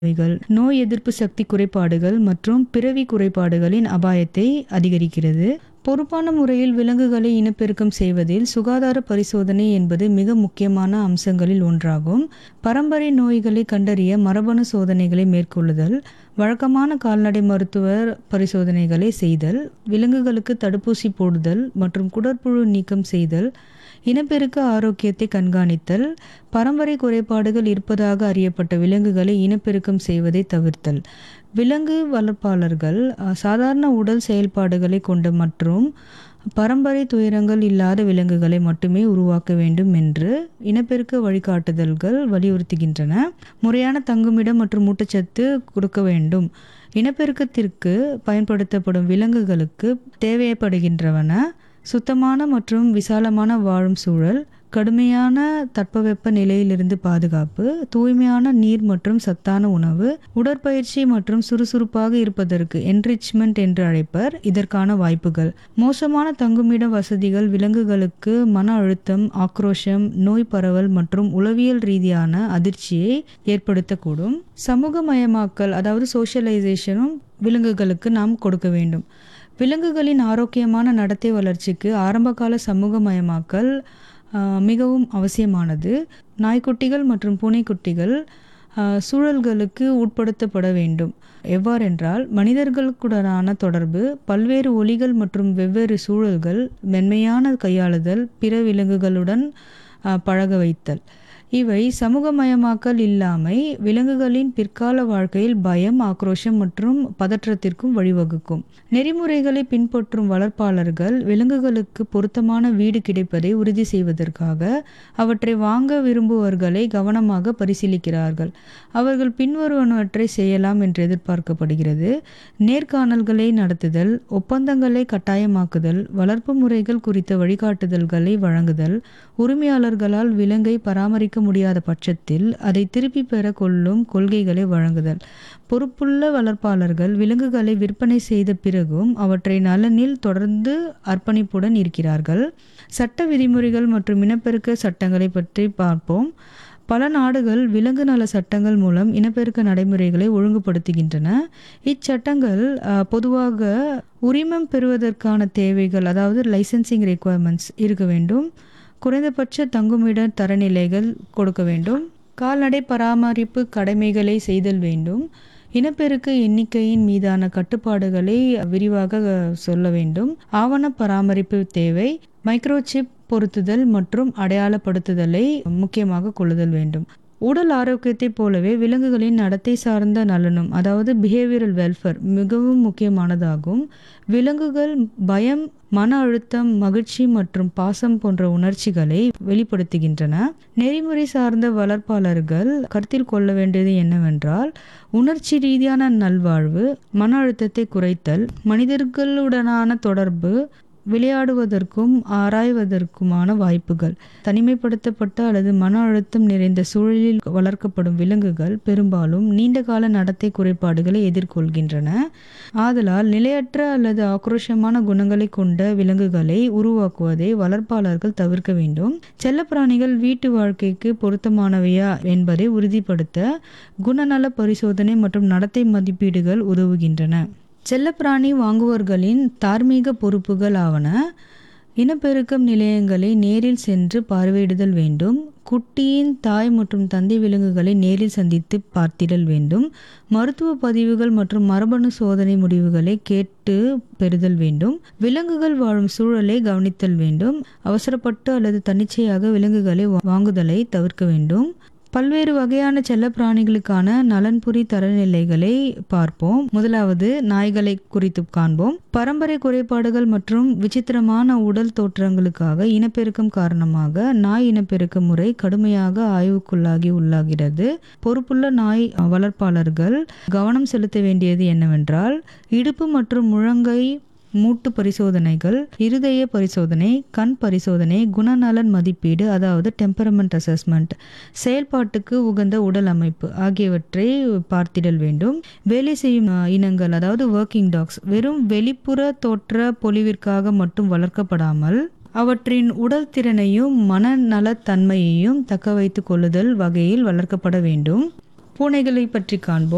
நோய்கள் நோய் எதிர்ப்பு சக்தி குறைபாடுகள் மற்றும் பிறவி குறைபாடுகளின் அபாயத்தை அதிகரிக்கிறது பொறுப்பான முறையில் விலங்குகளை இனப்பெருக்கம் செய்வதில் சுகாதார பரிசோதனை என்பது மிக முக்கியமான அம்சங்களில் ஒன்றாகும் பரம்பரை நோய்களை கண்டறிய மரபணு சோதனைகளை மேற்கொள்ளுதல் வழக்கமான கால்நடை மருத்துவர் பரிசோதனைகளை செய்தல் விலங்குகளுக்கு தடுப்பூசி போடுதல் மற்றும் குடற்புழு நீக்கம் செய்தல் இனப்பெருக்க ஆரோக்கியத்தை கண்காணித்தல் பரம்பரை குறைபாடுகள் இருப்பதாக அறியப்பட்ட விலங்குகளை இனப்பெருக்கம் செய்வதை தவிர்த்தல் விலங்கு வளர்ப்பாளர்கள் அஹ், சாதாரண உடல் செயல்பாடுகளை கொண்ட மற்றும் பரம்பரை துயரங்கள் இல்லாத விலங்குகளை மட்டுமே உருவாக்க வேண்டும் என்று இனப்பெருக்க வழிகாட்டுதல்கள் வலியுறுத்துகின்றன முறையான தங்குமிடம் மற்றும் ஊட்டச்சத்து கொடுக்க வேண்டும் இனப்பெருக்கத்திற்கு பயன்படுத்தப்படும் விலங்குகளுக்கு தேவைப்படுகின்றவன சுத்தமான மற்றும் விசாலமான வாழும் சூழல் கடுமையான தட்பவெப்ப நிலையிலிருந்து பாதுகாப்பு தூய்மையான நீர் மற்றும் சத்தான உணவு உடற்பயிற்சி மற்றும் சுறுசுறுப்பாக இருப்பதற்கு என்ரிச்மெண்ட் என்று அழைப்பர் இதற்கான வாய்ப்புகள் மோசமான தங்குமிட வசதிகள் விலங்குகளுக்கு மன அழுத்தம் ஆக்ரோஷம் நோய் பரவல் மற்றும் உளவியல் ரீதியான அதிர்ச்சியை ஏற்படுத்தக்கூடும் சமூகமயமாக்கல் அதாவது சோஷியலைசேஷனும் விலங்குகளுக்கு நாம் கொடுக்க வேண்டும் விலங்குகளின் ஆரோக்கியமான நடத்தை வளர்ச்சிக்கு ஆரம்பகால சமூகமயமாக்கல் ஆஹ், மிகவும் அவசியமானது நாய்க்குட்டிகள் மற்றும் பூனைக்குட்டிகள் ஆஹ், சூழல்களுக்கு உட்படுத்தப்பட வேண்டும் எவ்வாறென்றால் மனிதர்களுக்குடனான தொடர்பு பல்வேறு ஒலிகள் மற்றும் வெவ்வேறு சூழல்கள் மென்மையான கையாளுதல் பிற விலங்குகளுடன் ஆஹ், பழக வைத்தல் இவை சமூகமயமாக்கல் இல்லாமை விலங்குகளின் பிற்கால வாழ்க்கையில் பயம் ஆக்ரோஷம் மற்றும் பதற்றத்திற்கும் வழிவகுக்கும் நெறிமுறைகளை பின்பற்றும் வளர்ப்பாளர்கள் விலங்குகளுக்கு பொருத்தமான வீடு கிடைப்பதை உறுதி செய்வதற்காக அவற்றை வாங்க விரும்புவர்களை கவனமாக பரிசீலிக்கிறார்கள் அவர்கள் பின்வருவனவற்றை செய்யலாம் என்று எதிர்பார்க்கப்படுகிறது நேர்காணல்களை நடத்துதல் ஒப்பந்தங்களை கட்டாயமாக்குதல் வளர்ப்பு முறைகள் குறித்த வழிகாட்டுதல்களை வழங்குதல் உரிமையாளர்களால் விலங்கை பராமரிக்க முடியாத பட்சத்தில் அதை திருப்பி பெற கொள்ளும் கொள்கைகளை வழங்குதல் பொறுப்புள்ள வளர்ப்பாளர்கள் விலங்குகளை விற்பனை செய்த பிறகும் அவற்றை நலனில் தொடர்ந்து அர்ப்பணிப்புடன் இருக்கிறார்கள் சட்ட விதிமுறைகள் மற்றும் இனப்பெருக்க சட்டங்களை பற்றி பார்ப்போம் பல நாடுகள் விலங்கு நல சட்டங்கள் மூலம் இனப்பெருக்க நடைமுறைகளை ஒழுங்குபடுத்துகின்றன இச்சட்டங்கள் அஹ், பொதுவாக உரிமம் பெறுவதற்கான தேவைகள் அதாவது லைசென்சிங் ரெக்குவயர்மெண்ட்ஸ் இருக்க வேண்டும் குறைந்தபட்ச தங்குமிட தரநிலைகள் கொடுக்க வேண்டும் கால்நடை பராமரிப்பு கடமைகளை செய்தல் வேண்டும் இனப்பெருக்க எண்ணிக்கையின் மீதான கட்டுப்பாடுகளை விரிவாக அஹ், சொல்ல வேண்டும் ஆவண பராமரிப்பு தேவை மைக்ரோசிப் பொருத்துதல் மற்றும் அடையாளப்படுத்துதலை முக்கியமாக கொள்ளுதல் வேண்டும் உடல் ஆரோக்கியத்தைப் போலவே விலங்குகளின் நடத்தை சார்ந்த நலனும் அதாவது பிஹேவியரல் வெல்ஃபேர் மிகவும் முக்கியமானதாகும் விலங்குகள் பயம் மன அழுத்தம் மகிழ்ச்சி மற்றும் பாசம் போன்ற உணர்ச்சிகளை வெளிப்படுத்துகின்றன நெறிமுறை சார்ந்த வளர்ப்பாளர்கள் கருத்தில் கொள்ள வேண்டியது என்னவென்றால் உணர்ச்சி ரீதியான நல்வாழ்வு மன அழுத்தத்தை குறைத்தல் மனிதர்களுடனான தொடர்பு விளையாடுவதற்கும் ஆராய்வதற்குமான வாய்ப்புகள் தனிமைப்படுத்தப்பட்ட அல்லது மன அழுத்தம் நிறைந்த சூழலில் வளர்க்கப்படும் விலங்குகள் பெரும்பாலும் நீண்டகால நடத்தை குறைபாடுகளை எதிர்கொள்கின்றன ஆதலால் நிலையற்ற அல்லது ஆக்ரோஷமான குணங்களை கொண்ட விலங்குகளை உருவாக்குவதை வளர்ப்பாளர்கள் தவிர்க்க வேண்டும் செல்லப்பிராணிகள் வீட்டு வாழ்க்கைக்கு பொருத்தமானவையா என்பதை உறுதிப்படுத்த குணநல பரிசோதனை மற்றும் நடத்தை மதிப்பீடுகள் உதவுகின்றன செல்லப்பிராணி வாங்குவோர்களின் தார்மீக பொறுப்புகள் ஆவன இனப்பெருக்கம் நிலையங்களை நேரில் சென்று பார்வையிடுதல் வேண்டும் குட்டியின் தாய் மற்றும் தந்தை விலங்குகளை நேரில் சந்தித்து பார்த்திடல் வேண்டும் மருத்துவ பதிவுகள் மற்றும் மரபணு சோதனை முடிவுகளை கேட்டு பெறுதல் வேண்டும் விலங்குகள் வாழும் சூழலை கவனித்தல் வேண்டும் அவசரப்பட்டு அல்லது தன்னிச்சையாக விலங்குகளை வா- வாங்குதலை தவிர்க்க வேண்டும் பல்வேறு வகையான செல்லப்பிராணிகளுக்கான நலன்புரி தரநிலைகளை பார்ப்போம் முதலாவது நாய்களை குறித்து காண்போம் பரம்பரை குறைபாடுகள் மற்றும் விசித்திரமான உடல் தோற்றங்களுக்காக இனப்பெருக்கம் காரணமாக நாய் இனப்பெருக்க முறை கடுமையாக ஆய்வுக்குள்ளாகி உள்ளாகிறது பொறுப்புள்ள நாய் வளர்ப்பாளர்கள் கவனம் செலுத்த வேண்டியது என்னவென்றால் இடுப்பு மற்றும் முழங்கை மூட்டு பரிசோதனைகள் இருதய பரிசோதனை கண் பரிசோதனை குணநலன் மதிப்பீடு அதாவது டெம்பரமெண்ட் அசஸ்மெண்ட் செயல்பாட்டுக்கு உகந்த உடல் அமைப்பு ஆகியவற்றை பார்த்திடல் வேண்டும் வேலை செய்யும் அஹ், இனங்கள் அதாவது ஒர்க்கிங் டாக்ஸ் வெறும் வெளிப்புற தோற்ற பொலிவிற்காக மட்டும் வளர்க்கப்படாமல் அவற்றின் உடல் திறனையும் மனநலத்தன்மையையும் தக்க வைத்துக் கொள்ளுதல் வகையில் வளர்க்கப்பட வேண்டும் பூனைகளை பற்றி காண்போம்